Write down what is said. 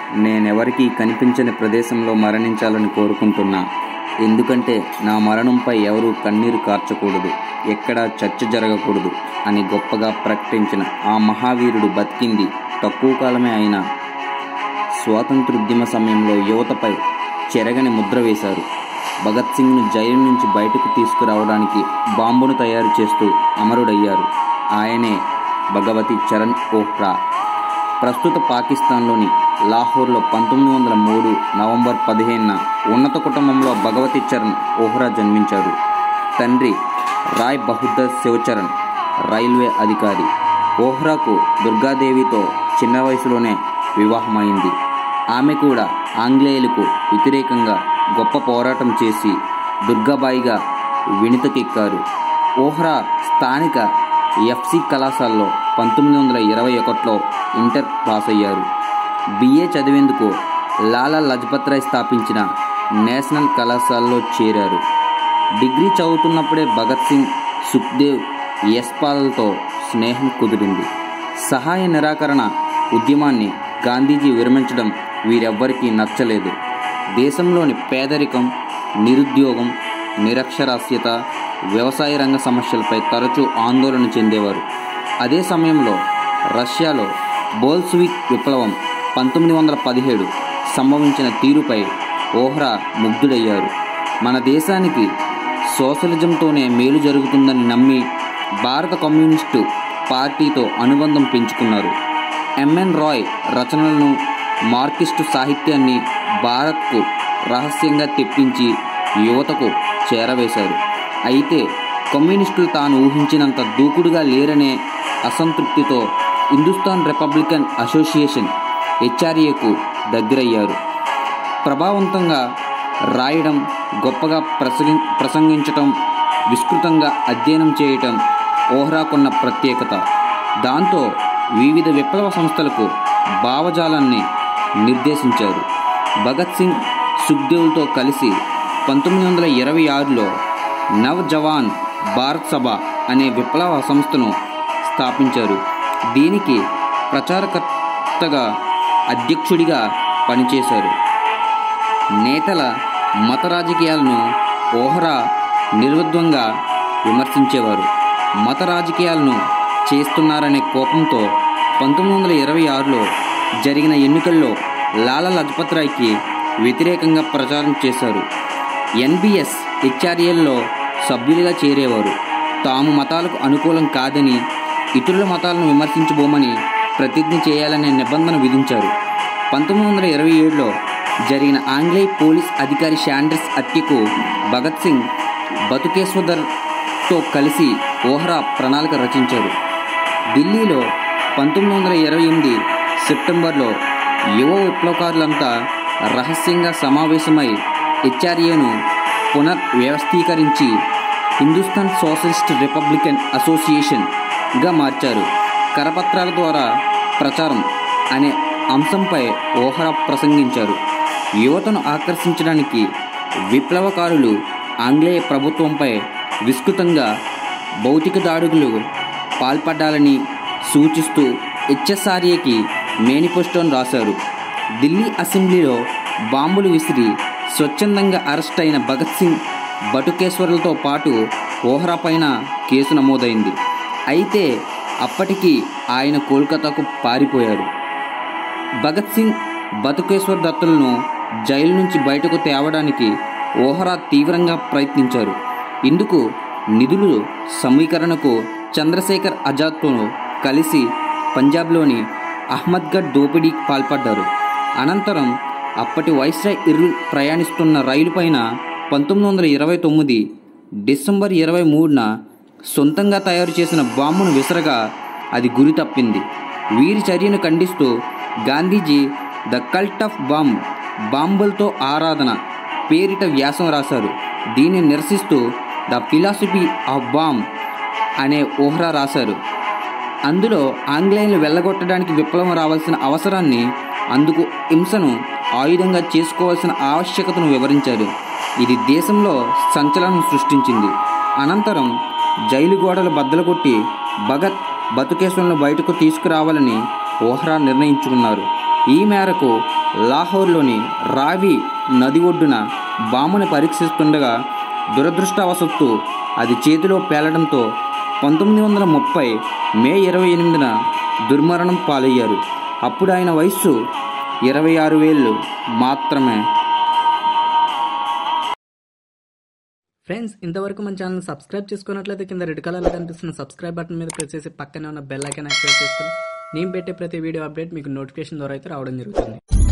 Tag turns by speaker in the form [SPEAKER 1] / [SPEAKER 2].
[SPEAKER 1] నేనెవరికీ కనిపించని ప్రదేశంలో మరణించాలని కోరుకుంటున్నా ఎందుకంటే నా మరణంపై ఎవరూ కన్నీరు కార్చకూడదు ఎక్కడా చర్చ జరగకూడదు అని గొప్పగా ప్రకటించిన ఆ మహావీరుడు బతికింది తక్కువ కాలమే అయినా స్వాతంత్రోద్యమ సమయంలో యువతపై చెరగని ముద్ర వేశారు భగత్ సింగ్ను జైలు నుంచి బయటకు తీసుకురావడానికి బాంబును తయారు చేస్తూ అమరుడయ్యారు ఆయనే భగవతి చరణ్ ఓహ్రా ప్రస్తుత పాకిస్తాన్లోని లాహోర్లో పంతొమ్మిది వందల మూడు నవంబర్ పదిహేనున ఉన్నత కుటుంబంలో భగవతి చరణ్ ఓహ్రా జన్మించారు తండ్రి రాయ్ బహదూర్ శివచరణ్ రైల్వే అధికారి ఓహ్రాకు దుర్గాదేవితో చిన్న వయసులోనే వివాహమైంది ఆమె కూడా ఆంగ్లేయులకు వ్యతిరేకంగా గొప్ప పోరాటం చేసి దుర్గాబాయిగా విణితకెక్కారు ఓహ్రా స్థానిక ఎఫ్సి కళాశాలలో పంతొమ్మిది వందల ఇరవై ఒకటిలో ఇంటర్ పాస్ అయ్యారు బిఏ చదివేందుకు లాలా లజపత్ రాయ్ స్థాపించిన నేషనల్ కళాశాలలో చేరారు డిగ్రీ చదువుతున్నప్పుడే భగత్ సింగ్ సుఖ్దేవ్ యశ్పాల్తో స్నేహం కుదిరింది సహాయ నిరాకరణ ఉద్యమాన్ని గాంధీజీ విరమించడం వీరెవ్వరికీ నచ్చలేదు దేశంలోని పేదరికం నిరుద్యోగం నిరక్షరాస్యత వ్యవసాయ రంగ సమస్యలపై తరచూ ఆందోళన చెందేవారు అదే సమయంలో రష్యాలో బోల్స్విక్ విప్లవం పంతొమ్మిది వందల పదిహేడు సంభవించిన తీరుపై ఓహ్రా ముగ్ధుడయ్యారు మన దేశానికి సోషలిజంతోనే మేలు జరుగుతుందని నమ్మి భారత కమ్యూనిస్టు పార్టీతో అనుబంధం పెంచుకున్నారు ఎంఎన్ రాయ్ రచనలను మార్కిస్టు సాహిత్యాన్ని భారత్కు రహస్యంగా తెప్పించి యువతకు చేరవేశారు అయితే కమ్యూనిస్టులు తాను ఊహించినంత దూకుడుగా లేరనే అసంతృప్తితో హిందుస్థాన్ రిపబ్లికన్ అసోసియేషన్ హెచ్ఆర్ఏకు దగ్గరయ్యారు ప్రభావవంతంగా రాయడం గొప్పగా ప్రసంగి ప్రసంగించటం విస్తృతంగా అధ్యయనం చేయటం ఓహ్రాకున్న ప్రత్యేకత దాంతో వివిధ విప్లవ సంస్థలకు భావజాలాన్ని నిర్దేశించారు భగత్ సింగ్ సుఖ్దేవ్తో కలిసి పంతొమ్మిది వందల ఇరవై ఆరులో నవ్ జవాన్ భారత్ సభ అనే విప్లవ సంస్థను స్థాపించారు దీనికి ప్రచారకర్తగా అధ్యక్షుడిగా పనిచేశారు నేతల మత రాజకీయాలను ఓహ్రా నిర్విద్వంగా విమర్శించేవారు మత రాజకీయాలను చేస్తున్నారనే కోపంతో పంతొమ్మిది వందల ఇరవై ఆరులో జరిగిన ఎన్నికల్లో లాలా లజపత్ రాయ్కి వ్యతిరేకంగా ప్రచారం చేశారు ఎన్బిఎస్ హెచ్ఆర్ఏల్లో సభ్యులుగా చేరేవారు తాము మతాలకు అనుకూలం కాదని ఇతరుల మతాలను విమర్శించబోమని ప్రతిజ్ఞ చేయాలనే నిబంధన విధించారు పంతొమ్మిది వందల ఇరవై ఏడులో జరిగిన ఆంగ్లేయ పోలీస్ అధికారి షాండర్స్ హత్యకు భగత్ సింగ్ బతుకేశ్వదర్తో కలిసి ఓహ్రా ప్రణాళిక రచించారు ఢిల్లీలో పంతొమ్మిది వందల ఇరవై ఎనిమిది సెప్టెంబర్లో యువ విప్లవకారులంతా రహస్యంగా సమావేశమై హెచ్ఆర్ఏను పునర్వ్యవస్థీకరించి హిందుస్థాన్ సోషలిస్ట్ రిపబ్లికన్ అసోసియేషన్గా మార్చారు కరపత్రాల ద్వారా ప్రచారం అనే అంశంపై ఓహ్రా ప్రసంగించారు యువతను ఆకర్షించడానికి విప్లవకారులు ఆంగ్లేయ ప్రభుత్వంపై విస్తృతంగా భౌతిక దాడులు పాల్పడ్డాలని సూచిస్తూ హెచ్ఎస్ఆర్ఏకి మేనిఫెస్టోను రాశారు ఢిల్లీ అసెంబ్లీలో బాంబులు విసిరి స్వచ్ఛందంగా అరెస్ట్ అయిన భగత్ సింగ్ బటుకేశ్వర్లతో పాటు ఓహ్రా పైన కేసు నమోదైంది అయితే అప్పటికి ఆయన కోల్కతాకు పారిపోయారు భగత్ సింగ్ బతుకేశ్వర్ దత్తులను జైలు నుంచి బయటకు తేవడానికి ఓహ్రా తీవ్రంగా ప్రయత్నించారు ఇందుకు నిధులు సమీకరణకు చంద్రశేఖర్ ఆజాద్తో కలిసి పంజాబ్లోని అహ్మద్గఢ్ దోపిడీకి పాల్పడ్డారు అనంతరం అప్పటి వైస్రాయ్ ఇర్విల్ ప్రయాణిస్తున్న రైలు పైన పంతొమ్మిది వందల ఇరవై తొమ్మిది డిసెంబర్ ఇరవై మూడున సొంతంగా తయారు చేసిన బాంబును విసరగా అది గురి తప్పింది వీరి చర్యను ఖండిస్తూ Gandhiji the cult of bomb బాంబులతో ఆరాధన పేరిట వ్యాసం రాశారు దీన్ని నిరసిస్తూ ద ఫిలాసఫీ ఆఫ్ బాంబ్ అనే ఓహ్రా రాశారు అందులో ఆంగ్లేయులు వెళ్ళగొట్టడానికి విప్లవం రావాల్సిన అవసరాన్ని అందుకు హింసను ఆయుధంగా చేసుకోవాల్సిన ఆవశ్యకతను వివరించారు ఇది దేశంలో సంచలనం సృష్టించింది అనంతరం జైలు గోడలు బద్దలు కొట్టి భగత్ బతుకేశ్వరులను బయటకు తీసుకురావాలని ఓహ్రా నిర్ణయించుకున్నారు ఈ మేరకు లాహోర్లోని రావి నది ఒడ్డున బాంబుని పరీక్షిస్తుండగా దురదృష్టవశత్తు అది చేతిలో పేలడంతో పంతొమ్మిది వందల ముప్పై మే ఇరవై ఎనిమిదిన దుర్మరణం పాలయ్యారు అప్పుడు ఆయన వయస్సు ఇరవై ఆరు వేళ్ళు మాత్రమే
[SPEAKER 2] ఫ్రెండ్స్ ఇంతవరకు మన ఛానల్ సబ్స్క్రైబ్ చేసుకున్నట్లయితే కింద రెడ్ కలర్లో కనిపిస్తున్న సబ్స్క్రైబ్ బటన్ మీద ప్రెస్ చేసి పక్కనే ఉన్న బెల్ ఐకాన్ యాక్టివేట్ చేసుకుని నేను పెట్టే ప్రతి వీడియో అప్డేట్ మీకు నోటిఫికేషన్ ద్వారా అయితే రావడం జరుగుతుంది